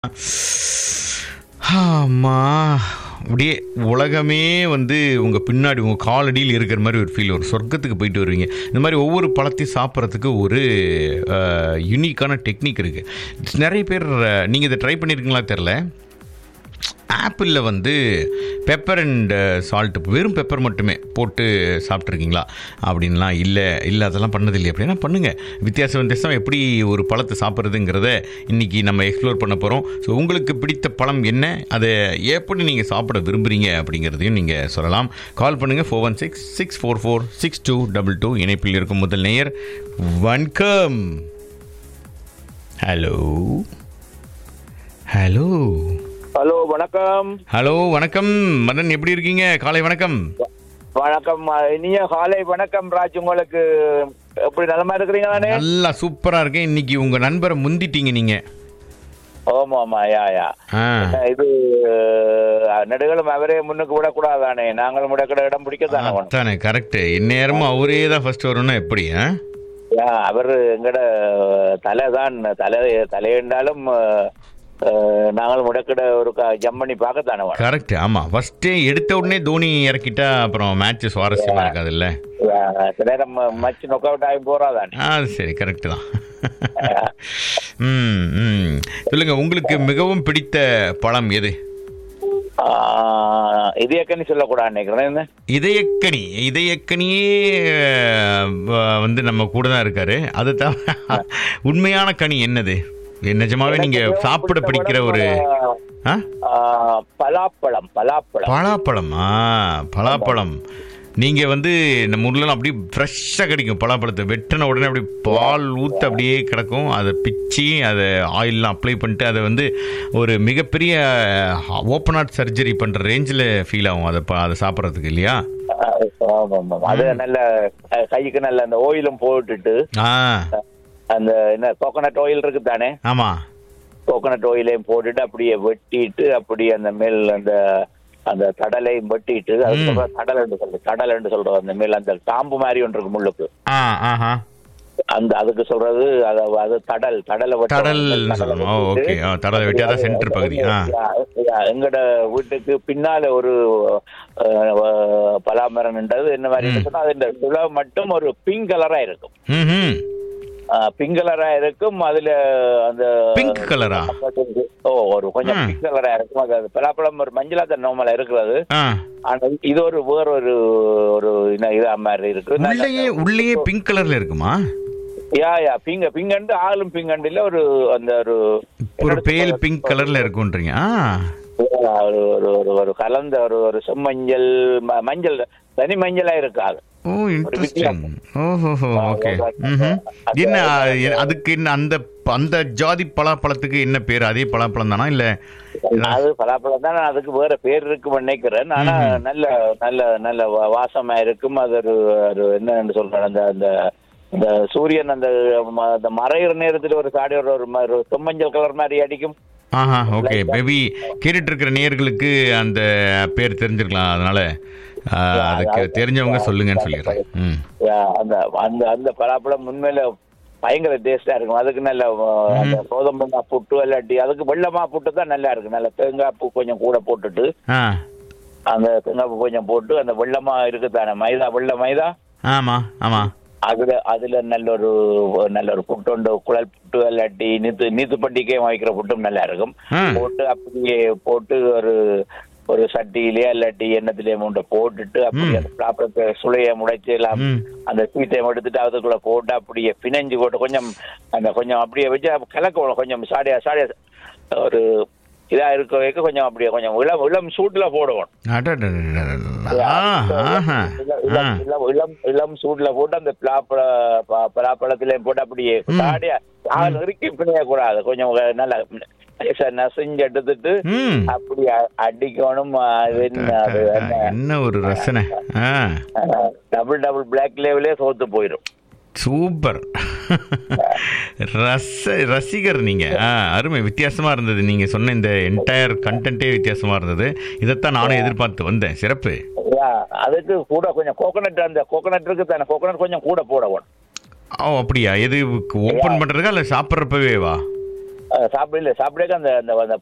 ஆமா அப்படியே உலகமே வந்து உங்கள் பின்னாடி உங்கள் காலடியில் இருக்கிற மாதிரி ஒரு ஃபீல் ஒரு சொர்க்கத்துக்கு போயிட்டு வருவீங்க இந்த மாதிரி ஒவ்வொரு பழத்தையும் சாப்பிட்றதுக்கு ஒரு யூனிக்கான டெக்னிக் இருக்குது நிறைய பேர் நீங்கள் இதை ட்ரை பண்ணியிருக்கீங்களா தெரில ஆப்பிளில் வந்து பெப்பர் அண்ட் சால்ட் வெறும் பெப்பர் மட்டுமே போட்டு சாப்பிட்ருக்கீங்களா அப்படின்லாம் இல்லை இல்லை அதெல்லாம் பண்ணது இல்லையா அப்படின்னா பண்ணுங்கள் வித்தியாச வித்தியாசம் எப்படி ஒரு பழத்தை சாப்பிட்றதுங்கிறத இன்றைக்கி நம்ம எக்ஸ்ப்ளோர் பண்ண போகிறோம் ஸோ உங்களுக்கு பிடித்த பழம் என்ன அதை எப்படி நீங்கள் சாப்பிட விரும்புகிறீங்க அப்படிங்கிறதையும் நீங்கள் சொல்லலாம் கால் பண்ணுங்கள் four one six six four four six two double two இணைப்பில் இருக்கும் முதல் நேயர் வணக்கம் ஹலோ ஹலோ ஹலோ வணக்கம் ஹலோ வணக்கம் மதன் எப்படி இருக்கீங்க காலை வணக்கம் வணக்கம் இனிய காலை வணக்கம் ராஜ் உங்களுக்கு எப்படி நலமா இருக்கிறீங்க தானே நல்லா சூப்பரா இருக்கேன் இன்னைக்கு உங்க நண்பரை முந்திட்டீங்க நீங்க ஆமா ஆமா யா யா ஆ இது அஹ், நெடுகளும் அவரே முன்னுக்கு விடக்கூடாதானே நாங்களும் விடக்கூட இடம் பிடிக்கத்தானே வேணும். அதானே கரெக்ட் இந்நேரமும் அவரே தான் ஃபர்ஸ்ட் வரணும்னா எப்படி ஆ யா, அவர் எங்கட தலை தான் தலை தலையென்றாலும் நாங்களும் முடக்கிட ஒரு க- ஜம் பண்ணி பார்க்கத்தானே வேணும். கரெக்ட் ஆமா ஃபர்ஸ்டே எடுத்த உடனே தோனி இறக்கிட்டா அப்புறம் மேட்ச் சுவாரஸ்யமா இருக்காதுல்ல யா, சில நேரம் மச் நொக் அவுட் ஆகி போறாதானே ஆ அது சரி கரெக்ட் தான் ம் ம் சொல்லுங்க உங்களுக்கு மிகவும் பிடித்த பழம் எது ஆஹ், இதயக்கனி சொல்லக்கூடாது நினைக்கிறேன் என்ன? இதயக்கனி இதயக்கனியே அஹ், வந்து நம்ம கூட தான் இருக்காரு அது தவிர உண்மையான கனி என்னது நிஜமாவே நீங்க சாப்பிட பிடிக்கிற ஒரு ஆ? ஆஹ், பலாப்பழம் பலாப்பழம் பலாப்பழம் ஆ பலாப்பழம் நீங்க வந்து நம்ம ஊர்ல அப்படியே ஃப்ரெஷ்ஷாக கிடைக்கும் பலாப்பழத்தை வெட்டின உடனே அப்படியே பால் ஊற்று அப்படியே கிடக்கும் அதை பிச்சு அதை ஆயிலெலாம் அப்ளை பண்ணிட்டு அதை வந்து ஒரு மிகப்பெரிய ஓப்பன் ஹார்ட் சர்ஜரி பண்ணுற ரேஞ்சில் ஃபீல் ஆகும் அதை ப- அதை சாப்பிட்றதுக்கு இல்லையா ஆஹ், ஆமா, ஆமா. அது நல்ல அஹ், கைக்கு நல்ல அந்த ஓயிலும் போட்டுட்டு ஆ அந்த என்ன கோகனட் ஆயில் இருக்கு தானே ஆமாம் கோகனட் ஆயிலையும் போட்டுட்டு அப்படியே வெட்டிட்டு அப்படியே அந்த மேல் அந்த அந்த தடலையும் வெட்டிட்டு அது ம். சொல்ற தடல் என்று சொல்றது தடல் என்று சொல்றோம் அந்த மேல் அந்த காம்பு மாதிரி ஒன்று இருக்கு முள்ளுக்கு ஆ ஆஹா அந்த அதுக்கு சொல்றது அது அது தடல் தடலை வெட்ட- தடல் தடலை சொல்லணும் ஓ வெட்டிட்டு, ஓகே ஆ தடலை வெட்டி அதான் சென்டர் பகுதி ஆ யா, எங்கட வீட்டுக்கு பின்னால ஒரு அஹ், பலாமரம் நின்றது என்ன மாதிரி சொன்னா அது இந்த துளை மட்டும் ஒரு பிங்க் கலரா இருக்கும் ம் பிங்க் கலரா இருக்கும் அதுல அந்த பிங்க் கலரா ஓ ஒரு கொஞ்சம் ம். பிங்க் கலரா இருக்கும் அது பலாப்பழம் ஒரு மஞ்சளா தான் நார்மலா இருக்கிறது ஆ ஆனா இது ஒரு வேற ஒரு ஒரு என்ன இதா மாதிரி இருக்கு உள்ளேயே உள்ளேயே பிங்க் கலர்ல இருக்குமா யா யா பிங்க பிங்கண்டு ஆளும் பிங்கண்டு இல்ல ஒரு அந்த ஒரு ஒரு பேல் பிங்க் கலர்ல இருக்கும்ன்றீங்க ஆ ஒரு ஒரு ஒரு ஒரு கலந்த ஒரு ஒரு செம்மஞ்சள் ம- மஞ்சள் தனி மஞ்சளா இருக்காது ஓ இன்ட்ரெஸ்டிங் ஓஹோ ஓகே ம்ஹும். என்ன எ- அதுக்கு என்ன அந்த ப- அந்த ஜாதி பலாப்பழத்துக்கு என்ன பேர் அதே பலாப்பழம் தானா இல்ல அது பலாப்பழம் தான் அதுக்கு வேற பேர் இருக்கு நினைக்கிறேன் ஆனா நல்ல நல்ல நல்ல வா- வாசமா இருக்கும் அது ஒரு ஒரு என்ன சொல்றேன் அந்த அந்த இந்த சூரியன் அந்த ம- அந்த மறையிற நேரத்துல ஒரு சாடி ஒரு ஒரு ம- ஒரு செம்மஞ்சள் கலர் மாதிரி அடிக்கும் ஆஹா ஓகே மேபி கேட்டுட்டு இருக்கிற நேயர்களுக்கு அந்த பேர் தெரிஞ்சிருக்கலாம் அதனால ஆ, அதுக்கு தெரிஞ்சவங்க சொல்லுங்கன்னு சொல்லிடுறேன் ம் யா, அந்த அந்த அந்த பலாப்பழம் உண்மையில பயங்கர டேஸ்டா இருக்கும் அதுக்கு நல்ல அஹ், அந்த கோதம்பு புட்டு இல்லாட்டி அதுக்கு வெள்ளமா புட்டு தான் நல்லா இருக்கு நல்ல தேங்காய் பூ கொஞ்சம் கூட போட்டுட்டு ஆ அந்த தேங்காய் பூ கொஞ்சம் போட்டு அந்த வெள்ளமா இருக்குதானே மைதா வெள்ள மைதா ஆமா ஆமா அதுல அதுல நல்ல ஒரு நல்ல ஒரு புட்டு உண்டு குழல் புட்டு இல்லாட்டி நீத்து நீத்து பண்டிகை வைக்கிற புட்டும் நல்லா இருக்கும் ம். போட்டு அப்படியே போட்டு ஒரு ஒரு சட்டியிலே இல்லாட்டி எண்ணத்திலே மூண்டை போட்டுட்டு அப்படியே அந்த பிளாப்பழத்தை சுளைய முடைச்சு எல்லாம் ம். அந்த சீட்டையும் எடுத்துட்டு அதுக்குள்ள போட்டு அப்படியே பிணைஞ்சு போட்டு கொஞ்சம் அந்த கொஞ்சம் அப்படியே வச்சு கலக்கணும் கொஞ்சம் சாடியா சாடியா ஒரு இதா இருக்க வைக்க கொஞ்சம் அப்படியே கொஞ்சம் இளம் இளம் சூட்ல போடுவோம் அடடடடடடடா. ஆஹா இளம் ஆ இளம் இளம் இளம் இளம் சூட்ல போட்டு அந்த பிளாப்பழ ப- பலாப்பழத்திலையும் போட்டு அப்படியே சாடியா ஆள் இறுக்கி பிணைய கூடாது கொஞ்சம் நல்லா லேசா நசுஞ்சு எடுத்துட்டு ம் அப்படி அ- அடிக்கணும் அது என்ன அது என்ன என்ன ஒரு ரசனை ஆ டபுள் டபுள் பிளாக் லேவலே சோத்து போயிடும் சூப்பர் ரச ரசிகர் நீங்க ஆ அருமை வித்தியாசமா இருந்தது நீங்க சொன்ன இந்த என்டையர் கண்டென்ட்டே வித்தியாசமா இருந்தது இதைத்தான் நானும் எதிர்பார்த்து வந்தேன் சிறப்பு யா, அதுக்கு கூட கொஞ்சம் கோகனட் அந்த கோகனட் இருக்கு தானே கோகனட் கொஞ்சம் கூட போடணும் ஓ அப்படியா எது ஓப்பன் பண்றதுக்கா இல்ல சாப்பிட்றப்பவே வா அஹ், சாப்பிடல சாப்பிடக்க அந்த அந்த அந்த